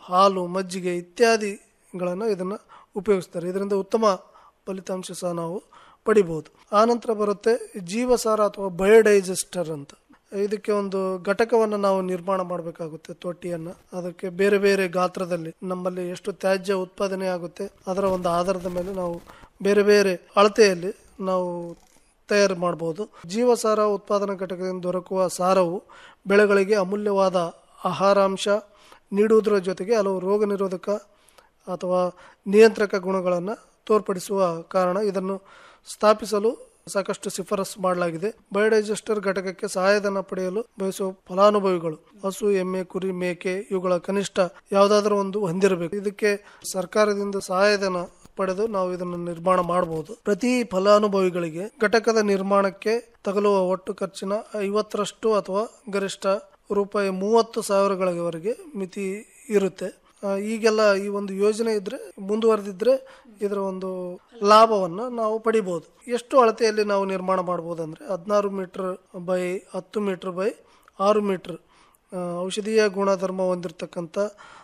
ಹಾಲು ಮಜ್ಜಿಗೆ ಇತ್ಯಾದಿಗಳನ್ನು ಇದನ್ನು ಉಪಯೋಗಿಸ್ತಾರೆ ಇದರಿಂದ ಉತ್ತಮ ಫಲಿತಾಂಶ ಸಹ ನಾವು ಪಡಿಬೋದು ಆನಂತರ ಬರುತ್ತೆ ಜೀವಸಾರ ಅಥವಾ ಬಯೋಡೈಜೆಸ್ಟರ್ ಅಂತ ಇದಕ್ಕೆ ಒಂದು ಘಟಕವನ್ನು ನಾವು ನಿರ್ಮಾಣ ಮಾಡಬೇಕಾಗುತ್ತೆ ತೊಟ್ಟಿಯನ್ನು ಅದಕ್ಕೆ ಬೇರೆ ಬೇರೆ ಗಾತ್ರದಲ್ಲಿ ನಮ್ಮಲ್ಲಿ ಎಷ್ಟು ತ್ಯಾಜ್ಯ ಉತ್ಪಾದನೆ ಆಗುತ್ತೆ ಅದರ ಒಂದು ಆಧಾರದ ಮೇಲೆ ನಾವು ಬೇರೆ ಬೇರೆ ಅಳತೆಯಲ್ಲಿ ನಾವು ತಯಾರು ಮಾಡಬಹುದು ಜೀವಸಾರ ಉತ್ಪಾದನಾ ಘಟಕದಿಂದ ದೊರಕುವ ಸಾರವು ಬೆಳೆಗಳಿಗೆ ಅಮೂಲ್ಯವಾದ ಆಹಾರಾಂಶ ನೀಡುವುದರ ಜೊತೆಗೆ ಹಲವು ರೋಗ ನಿರೋಧಕ ಅಥವಾ ನಿಯಂತ್ರಕ ಗುಣಗಳನ್ನು ತೋರ್ಪಡಿಸುವ ಕಾರಣ ಇದನ್ನು ಸ್ಥಾಪಿಸಲು ಸಾಕಷ್ಟು ಶಿಫಾರಸು ಮಾಡಲಾಗಿದೆ ಬಯೋಡೈಜೆಸ್ಟರ್ ಘಟಕಕ್ಕೆ ಸಹಾಯಧನ ಪಡೆಯಲು ಬಯಸುವ ಫಲಾನುಭವಿಗಳು ಹಸು ಎಮ್ಮೆ ಕುರಿ ಮೇಕೆ ಇವುಗಳ ಕನಿಷ್ಠ ಯಾವುದಾದ್ರೂ ಒಂದು ಹೊಂದಿರಬೇಕು ಇದಕ್ಕೆ ಸರ್ಕಾರದಿಂದ ಸಹಾಯಧನ ಪಡೆದು ನಾವು ಇದನ್ನು ನಿರ್ಮಾಣ ಮಾಡಬಹುದು ಪ್ರತಿ ಫಲಾನುಭವಿಗಳಿಗೆ ಘಟಕದ ನಿರ್ಮಾಣಕ್ಕೆ ತಗಲುವ ಒಟ್ಟು ಖರ್ಚಿನ ಐವತ್ತರಷ್ಟು ಅಥವಾ ಗರಿಷ್ಠ ರೂಪಾಯಿ ಮೂವತ್ತು ಸಾವಿರಗಳವರೆಗೆ ಮಿತಿ ಇರುತ್ತೆ ಆ, ಈಗೆಲ್ಲ ಈ ಒಂದು ಯೋಜನೆ ಇದ್ರೆ ಮುಂದುವರೆದಿದ್ರೆ ಇದರ ಒಂದು ಲಾಭವನ್ನ ನಾವು ಪಡಿಬಹುದು ಎಷ್ಟು ಅಳತೆಯಲ್ಲಿ ನಾವು ನಿರ್ಮಾಣ ಮಾಡಬಹುದು ಅಂದ್ರೆ ಹದಿನಾರು ಮೀಟರ್ ಬೈ ಹತ್ತು ಮೀಟರ್ ಬೈ ಆರು ಮೀಟರ್ ಆ, ಔಷಧೀಯ ಗುಣಧರ್ಮ ಹೊಂದಿರತಕ್ಕಂಥ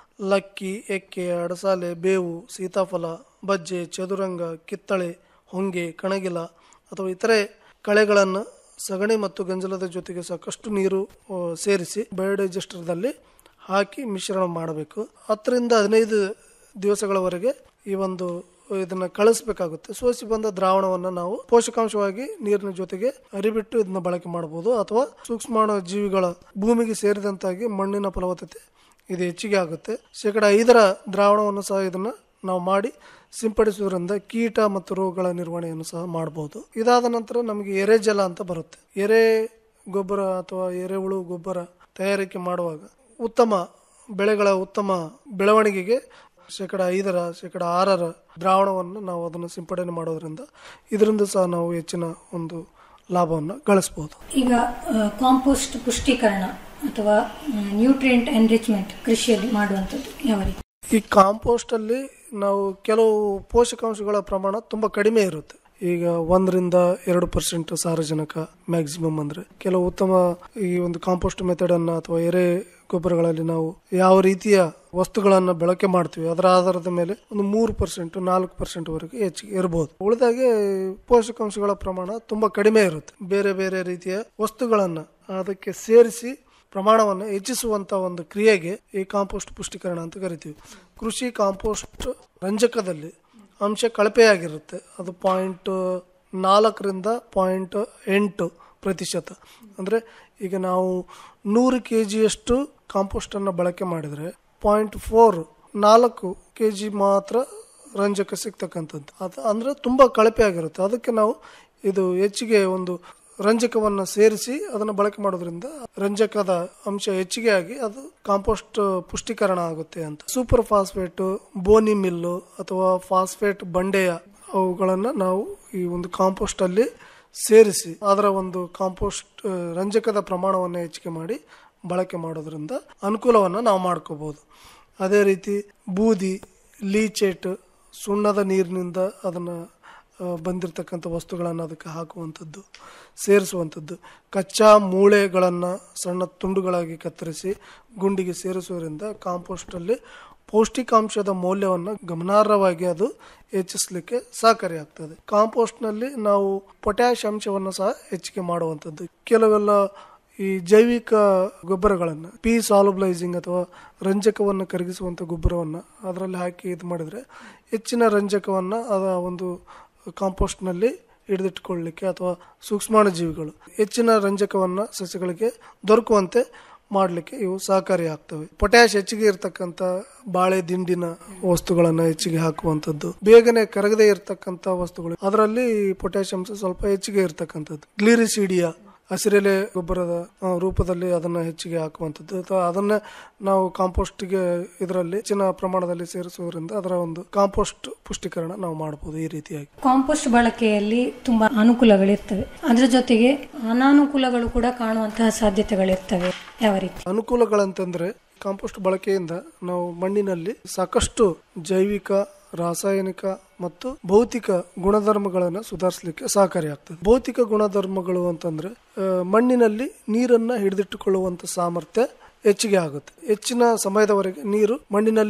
ಲಕ್ಕಿ ಎಕ್ಕೆ ಅಡಸಾಲೆ ಬೇವು ಸೀತಾಫಲ ಬಜ್ಜೆ ಚದುರಂಗ ಕಿತ್ತಳೆ ಹೊಂಗೆ ಕಣಗಿಲ ಅಥವಾ ಇತರೆ ಕಳೆಗಳನ್ನು ಸಗಣಿ ಮತ್ತು ಗಂಜಲದ ಜೊತೆಗೆ ಸಾಕಷ್ಟು ನೀರು ಆ, ಸೇರಿಸಿ ಬಯೋಡೈಜೆಸ್ಟರ್ದಲ್ಲಿ ಹಾಕಿ ಮಿಶ್ರಣ ಮಾಡಬೇಕು ಹತ್ತರಿಂದ ಹದಿನೈದು ದಿವಸಗಳವರೆಗೆ ಈ ಒಂದು ಇದನ್ನ ಕಳಿಸ್ಬೇಕಾಗುತ್ತೆ ಸೋಸಿ ಬಂದ ದ್ರಾವಣವನ್ನು ನಾವು ಪೋಷಕಾಂಶವಾಗಿ ನೀರಿನ ಜೊತೆಗೆ ಅರಿಬಿಟ್ಟು ಇದನ್ನ ಬಳಕೆ ಮಾಡಬಹುದು ಅಥವಾ ಸೂಕ್ಷ್ಮಾಣು ಜೀವಿಗಳ ಭೂಮಿಗೆ ಸೇರಿದಂತಾಗಿ ಮಣ್ಣಿನ ಫಲವತ್ತತೆ ಇದು ಹೆಚ್ಚಿಗೆ ಆಗುತ್ತೆ ಶೇಕಡ ಐದರ ದ್ರಾವಣವನ್ನು ಸಹ ಇದನ್ನ ನಾವು ಮಾಡಿ ಸಿಂಪಡಿಸುವುದರಿಂದ ಕೀಟ ಮತ್ತು ರೋಗಗಳ ನಿರ್ವಹಣೆಯನ್ನು ಸಹ ಮಾಡಬಹುದು ಇದಾದ ನಂತರ ನಮಗೆ ಎರೆಜಲ ಅಂತ ಬರುತ್ತೆ ಎರೆ ಗೊಬ್ಬರ ಅಥವಾ ಎರೆಹುಳು ಗೊಬ್ಬರ ತಯಾರಿಕೆ ಮಾಡುವಾಗ ಉತ್ತಮ ಬೆಳೆಗಳ ಉತ್ತಮ ಬೆಳವಣಿಗೆಗೆ ಶೇಕಡ ಐದರ ಶೇಕಡ ಆರರ ದ್ರಾವಣವನ್ನು ನಾವು ಅದನ್ನು ಸಿಂಪಡಣೆ ಮಾಡೋದ್ರಿಂದ ಇದರಿಂದ ಸಹ ನಾವು ಹೆಚ್ಚಿನ ಒಂದು ಲಾಭವನ್ನು ಗಳಿಸಬಹುದು ಈಗ ಕಾಂಪೋಸ್ಟ್ ಪುಷ್ಟೀಕರಣ ಅಥವಾ ನ್ಯೂಟ್ರಿಯೆಂಟ್ ಎನ್ರಿಚ್ಮೆಂಟ್ ಕೃಷಿಯಲ್ಲಿ ಮಾಡುವಂಥದ್ದು ಯಾವ ರೀತಿ ಈ ಕಾಂಪೋಸ್ಟ್ ಅಲ್ಲಿ ನಾವು ಕೆಲವು ಪೋಷಕಾಂಶಗಳ ಪ್ರಮಾಣ ತುಂಬಾ ಕಡಿಮೆ ಇರುತ್ತೆ ಈಗ ಒಂದರಿಂದ ಎರಡು ಪರ್ಸೆಂಟ್ ಸಾರಜನಕ ಮ್ಯಾಕ್ಸಿಮಮ್ ಅಂದ್ರೆ ಕೆಲವು ಉತ್ತಮ ಈ ಒಂದು ಕಾಂಪೋಸ್ಟ್ ಮೆಥಡ್ ಅನ್ನ ಅಥವಾ ಎರೆ ಗೊಬ್ಬರಗಳಲ್ಲಿ ನಾವು ಯಾವ ರೀತಿಯ ವಸ್ತುಗಳನ್ನ ಬಳಕೆ ಮಾಡ್ತೀವಿ ಅದರ ಆಧಾರದ ಮೇಲೆ ಒಂದು ಮೂರು ಪರ್ಸೆಂಟ್ ನಾಲ್ಕು ಪರ್ಸೆಂಟ್ ವರೆಗೆ ಹೆಚ್ಚಿಗೆ ಇರಬಹುದು ಉಳಿದಾಗೆ ಪೋಷಕಾಂಶಗಳ ಪ್ರಮಾಣ ತುಂಬಾ ಕಡಿಮೆ ಇರುತ್ತೆ ಬೇರೆ ಬೇರೆ ರೀತಿಯ ವಸ್ತುಗಳನ್ನ ಅದಕ್ಕೆ ಸೇರಿಸಿ ಪ್ರಮಾಣವನ್ನು ಹೆಚ್ಚಿಸುವಂತ ಒಂದು ಕ್ರಿಯೆಗೆ ಈ ಕಾಂಪೋಸ್ಟ್ ಪುಷ್ಟೀಕರಣ ಅಂತ ಕರಿತೀವಿ ಕೃಷಿ ಕಾಂಪೋಸ್ಟ್ ರಂಜಕದಲ್ಲಿ ಅಂಶ ಕಳಪೆಯಾಗಿರುತ್ತೆ ಅದು ಪಾಯಿಂಟ್ ನಾಲ್ಕರಿಂದ ಪಾಯಿಂಟ್ ಎಂಟು ಪ್ರತಿಶತ ಅಂದರೆ ಈಗ ನಾವು ನೂರು ಕೆ ಜಿಯಷ್ಟು ಕಾಂಪೋಸ್ಟನ್ನು ಬಳಕೆ ಮಾಡಿದರೆ ಪಾಯಿಂಟ್ ಫೋರ್ ನಾಲ್ಕು ಕೆ ಜಿ ಮಾತ್ರ ರಂಜಕ ಸಿಗ್ತಕ್ಕಂಥದ್ದು ಅದು ಅಂದರೆ ತುಂಬ ಕಳಪೆ ಆಗಿರುತ್ತೆ ಅದಕ್ಕೆ ನಾವು ಇದು ಹೆಚ್ಚಿಗೆ ಒಂದು ರಂಜಕವನ್ನು ಸೇರಿಸಿ ಅದನ್ನು ಬಳಕೆ ಮಾಡೋದ್ರಿಂದ ರಂಜಕದ ಅಂಶ ಹೆಚ್ಚಿಗೆ ಆಗಿ ಅದು ಕಾಂಪೋಸ್ಟ್ ಪುಷ್ಟೀಕರಣ ಆಗುತ್ತೆ ಅಂತ ಸೂಪರ್ ಫಾಸ್ಫೇಟ್ ಬೋನಿ ಮಿಲ್ಲು ಅಥವಾ ಫಾಸ್ಫೇಟ್ ಬಂಡೆಯ ಅವುಗಳನ್ನು ನಾವು ಈ ಒಂದು ಕಾಂಪೋಸ್ಟ್ ಅಲ್ಲಿ ಸೇರಿಸಿ ಅದರ ಒಂದು ಕಾಂಪೋಸ್ಟ್ ಆ, ರಂಜಕದ ಪ್ರಮಾಣವನ್ನು ಹೆಚ್ಚಿಗೆ ಮಾಡಿ ಬಳಕೆ ಮಾಡೋದ್ರಿಂದ ಅನುಕೂಲವನ್ನು ನಾವು ಮಾಡ್ಕೋಬಹುದು ಅದೇ ರೀತಿ ಬೂದಿ ಲೀಚೇಟ್ ಸುಣ್ಣದ ನೀರಿನಿಂದ ಅದನ್ನು ಬಂದಿರತಕ್ಕಂಥ ವಸ್ತುಗಳನ್ನು ಅದಕ್ಕೆ ಹಾಕುವಂಥದ್ದು ಸೇರಿಸುವಂಥದ್ದು ಕಚ್ಚಾ ಮೂಳೆಗಳನ್ನು ಸಣ್ಣ ತುಂಡುಗಳಾಗಿ ಕತ್ತರಿಸಿ ಗುಂಡಿಗೆ ಸೇರಿಸುವುದರಿಂದ ಕಾಂಪೋಸ್ಟಲ್ಲಿ ಪೌಷ್ಟಿಕಾಂಶದ ಮೌಲ್ಯವನ್ನು ಗಮನಾರ್ಹವಾಗಿ ಅದು ಹೆಚ್ಚಿಸಲಿಕ್ಕೆ ಸಹಕಾರಿಯಾಗ್ತದೆ ಕಾಂಪೋಸ್ಟ್ನಲ್ಲಿ ನಾವು ಪೊಟ್ಯಾಶ್ ಅಂಶವನ್ನು ಸಹ ಹೆಚ್ಚಿಗೆ ಮಾಡುವಂಥದ್ದು ಕೆಲವೆಲ್ಲ ಈ ಜೈವಿಕ ಗೊಬ್ಬರಗಳನ್ನು ಪಿ ಸಾಲುಬ್ಲೈಸಿಂಗ್ ಅಥವಾ ರಂಜಕವನ್ನು ಕರಗಿಸುವಂಥ ಗೊಬ್ಬರವನ್ನು ಅದರಲ್ಲಿ ಹಾಕಿ ಇದು ಮಾಡಿದರೆ ಹೆಚ್ಚಿನ ರಂಜಕವನ್ನು ಅದ ಒಂದು ಕಾಂಪೋಸ್ಟ್ನಲ್ಲಿ ಹಿಡಿದಿಟ್ಕೊಳ್ಳಿಕ್ಕೆ ಅಥವಾ ಸೂಕ್ಷ್ಮಾಣು ಜೀವಿಗಳು ಹೆಚ್ಚಿನ ರಂಜಕವನ್ನು ಸಸ್ಯಗಳಿಗೆ ದೊರಕುವಂತೆ ಮಾಡಲಿಕ್ಕೆ ಇವು ಸಹಕಾರಿಯಾಗ್ತವೆ ಪೊಟ್ಯಾಶ್ ಹೆಚ್ಚಿಗೆ ಇರತಕ್ಕಂಥ ಬಾಳೆ ದಿಂಡಿನ ವಸ್ತುಗಳನ್ನು ಹೆಚ್ಚಿಗೆ ಹಾಕುವಂಥದ್ದು ಬೇಗನೆ ಕರಗದೆ ಇರತಕ್ಕಂಥ ವಸ್ತುಗಳು ಅದರಲ್ಲಿ ಪೊಟ್ಯಾಶ್ ಅಂಶ ಸ್ವಲ್ಪ ಹೆಚ್ಚಿಗೆ ಇರತಕ್ಕಂಥದ್ದು ಗ್ಲಿರಿಸಿಡಿಯಾ ಹಸಿರೆಲೆ ಗೊಬ್ಬರದ ಆ, ರೂಪದಲ್ಲಿ ಅದನ್ನ ಹೆಚ್ಚಿಗೆ ಹಾಕುವಂಥದ್ದು ಅಥವಾ ಅದನ್ನ ನಾವು ಕಾಂಪೋಸ್ಟ್ಗೆ ಇದರಲ್ಲಿ ಹೆಚ್ಚಿನ ಪ್ರಮಾಣದಲ್ಲಿ ಸೇರಿಸುವುದರಿಂದ ಅದರ ಒಂದು ಕಾಂಪೋಸ್ಟ್ ಪುಷ್ಟೀಕರಣ ನಾವು ಮಾಡಬಹುದು ಈ ರೀತಿಯಾಗಿ ಕಾಂಪೋಸ್ಟ್ ಬಳಕೆಯಲ್ಲಿ ತುಂಬಾ ಅನುಕೂಲಗಳಿರ್ತವೆ ಅದರ ಜೊತೆಗೆ ಅನಾನುಕೂಲಗಳು ಕೂಡ ಕಾಣುವಂತಹ ಸಾಧ್ಯತೆಗಳಿರ್ತವೆ ಯಾವ ರೀತಿ ಅನುಕೂಲಗಳಂತಂದ್ರೆ ಕಾಂಪೋಸ್ಟ್ ಬಳಕೆಯಿಂದ ನಾವು ಮಣ್ಣಿನಲ್ಲಿ ಸಾಕಷ್ಟು ಜೈವಿಕ ರಾಸಾಯನಿಕ ಮತ್ತು ಭೌತಿಕ ಗುಣಧರ್ಮಗಳನ್ನು ಸುಧಾರಿಸಲಿಕ್ಕೆ ಸಹಕಾರಿಯಾಗ್ತದೆ ಭೌತಿಕ ಗುಣಧರ್ಮಗಳು ಅಂತಂದ್ರೆ ಆ, ಮಣ್ಣಿನಲ್ಲಿ ನೀರನ್ನ ಹಿಡಿದಿಟ್ಟುಕೊಳ್ಳುವಂತ ಸಾಮರ್ಥ್ಯ ಹೆಚ್ಚಿಗೆ ಆಗುತ್ತೆ ಹೆಚ್ಚಿನ ಸಮಯದವರೆಗೆ ನೀರು ಮಣ್ಣಿನಲ್ಲಿ